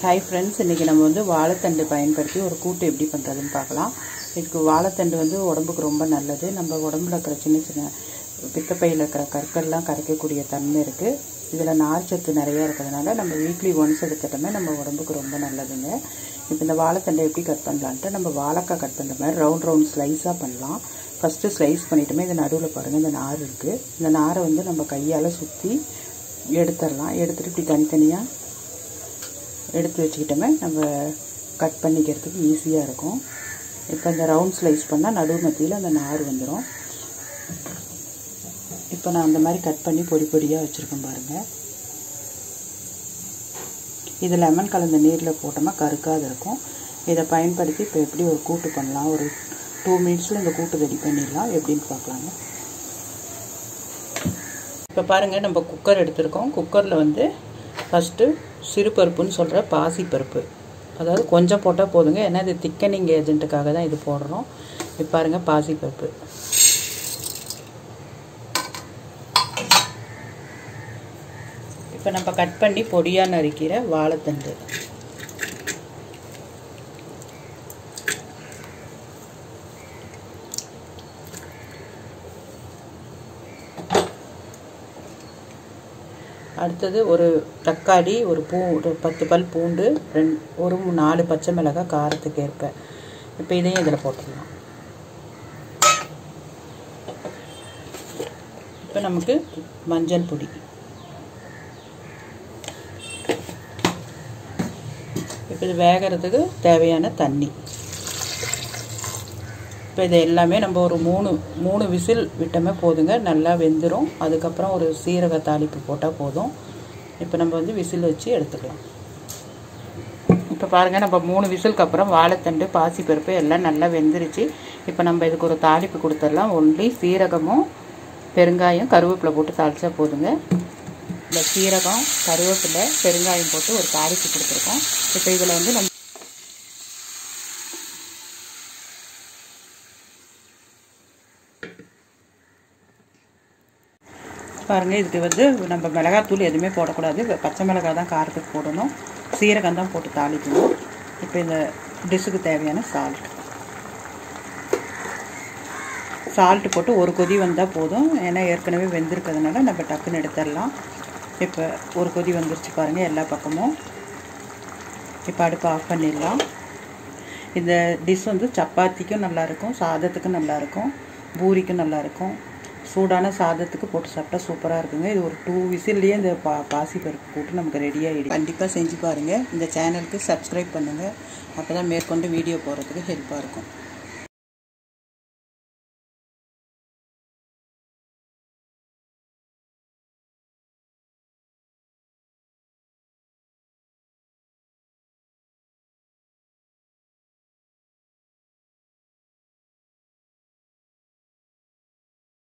hi friends இன்றைக்கி நம்ம வந்து வாழைத்தண்டு பயன்படுத்தி ஒரு கூட்டு எப்படி பண்ணுறதுன்னு பார்க்கலாம் இதுக்கு வாழைத்தண்டு வந்து உடம்புக்கு ரொம்ப நல்லது நம்ம உடம்புல இருக்கிற சின்ன சின்ன பித்தப்பையில் இருக்கிற கற்கள்லாம் கரைக்கக்கூடிய தன்மை இருக்குது இதில் நார்ச்சத்து நிறையா இருக்கிறதுனால நம்ம வீக்லி ஒன்ஸ் எடுத்துட்டோமே நம்ம உடம்புக்கு ரொம்ப நல்லதுங்க இப்போ இந்த வாழைத்தண்டை எப்படி கட் பண்ணலான்ட்டு நம்ம வாழைக்காய் கட் பண்ணுற மாதிரி ரவுண்ட் ரவுண்ட் ஸ்லைஸாக பண்ணலாம் ஃபஸ்ட்டு ஸ்லைஸ் பண்ணிட்டோமே இந்த நடுவில் பாருங்கள் இந்த நார் இருக்குது இந்த நாரை வந்து நம்ம கையால் சுற்றி எடுத்துடலாம் எடுத்துகிட்டு இப்படி தனித்தனியாக எடுத்து வச்சுக்கிட்டோமே நம்ம கட் பண்ணிக்கிறதுக்கு ஈஸியாக இருக்கும் இப்போ இந்த ரவுண்ட் ஸ்லைஸ் பண்ணால் நடுவு மத்தியில் அந்த நார் வந்துடும் இப்போ நான் அந்த மாதிரி கட் பண்ணி பொடி பொடியாக வச்சுருக்கேன் பாருங்கள் இது லெமன் கலந்த நீரில் போட்டோம்னா கருக்காது இருக்கும் இதை பயன்படுத்தி இப்போ எப்படி ஒரு கூட்டு பண்ணலாம் ஒரு டூ மினிட்ஸில் இந்த கூட்டு ரெடி பண்ணிடலாம் எப்படின்னு பார்க்கலாங்க இப்போ பாருங்கள் நம்ம குக்கர் எடுத்திருக்கோம் குக்கரில் வந்து ஃபஸ்ட்டு சிறுபருப்புன்னு சொல்கிற பாசிப்பருப்பு அதாவது கொஞ்சம் போட்டால் போதுங்க ஏன்னா இது திக்கனிங் ஏஜென்ட்டுக்காக தான் இது போடுறோம் இப்போ பாருங்கள் பாசிப்பருப்பு இப்போ நம்ம கட் பண்ணி பொடியாக நறுக்கிற வாழைத்தண்டு அடுத்தது ஒரு தக்காளி ஒரு பூ ஒரு பத்து பல் பூண்டு ரெண்டு ஒரு நாலு பச்சை மிளகாய் காரத்துக்கு ஏற்ப இப்போ இதையும் இதில் போட்டுடலாம் இப்போ நமக்கு மஞ்சள் பொடி இப்போ இது வேகிறதுக்கு தேவையான தண்ணி இப்போ இது எல்லாமே நம்ம ஒரு மூணு மூணு விசில் விட்டோமே போதுங்க நல்லா வெந்துடும் அதுக்கப்புறம் ஒரு சீரக தாளிப்பு போட்டால் போதும் இப்போ நம்ம வந்து விசில் வச்சு எடுத்துக்கலாம் இப்போ பாருங்கள் நம்ம மூணு விசிலுக்கு அப்புறம் வாழைத்தண்டு பாசிப்பருப்பு எல்லாம் நல்லா வெந்துருச்சு இப்போ நம்ம இதுக்கு ஒரு தாளிப்பு கொடுத்துடலாம் ஒன்லி சீரகமும் பெருங்காயம் கருவேப்பிலை போட்டு தாளிச்சா போதுங்க இந்த சீரகம் கருவேப்பிலை பெருங்காயம் போட்டு ஒரு தாளிப்பு கொடுத்துருக்கோம் இப்போ இதில் வந்து நம்ம பாருங்கள் இதுக்கு வந்து நம்ம மிளகாத்தூள் எதுவுமே போடக்கூடாது பச்சை மிளகாய் தான் காரத்துக்கு போடணும் சீரகம் தான் போட்டு தாளிக்கணும் இப்போ இந்த டிஷ்ஷுக்கு தேவையான சால்ட் சால்ட்டு போட்டு ஒரு கொதி வந்தால் போதும் ஏன்னா ஏற்கனவே வெந்திருக்கிறதுனால நம்ம டக்குன்னு எடுத்துடலாம் இப்போ ஒரு கொதி வந்துருச்சு பாருங்கள் எல்லா பக்கமும் இப்போ அடுப்பு ஆஃப் பண்ணிடலாம் இந்த டிஷ் வந்து சப்பாத்திக்கும் நல்லாயிருக்கும் சாதத்துக்கும் நல்லாயிருக்கும் பூரிக்கும் நல்லாயிருக்கும் சூடான சாதத்துக்கு போட்டு சாப்பிட்டா சூப்பராக இருக்குங்க இது ஒரு டூ விசில்லையே இந்த பா பாசி பருப்பு போட்டு நமக்கு ரெடி ஆகிடும் கண்டிப்பாக செஞ்சு பாருங்கள் இந்த சேனலுக்கு சப்ஸ்கிரைப் பண்ணுங்கள் அப்போ தான் மேற்கொண்டு வீடியோ போடுறதுக்கு ஹெல்ப்பாக இருக்கும்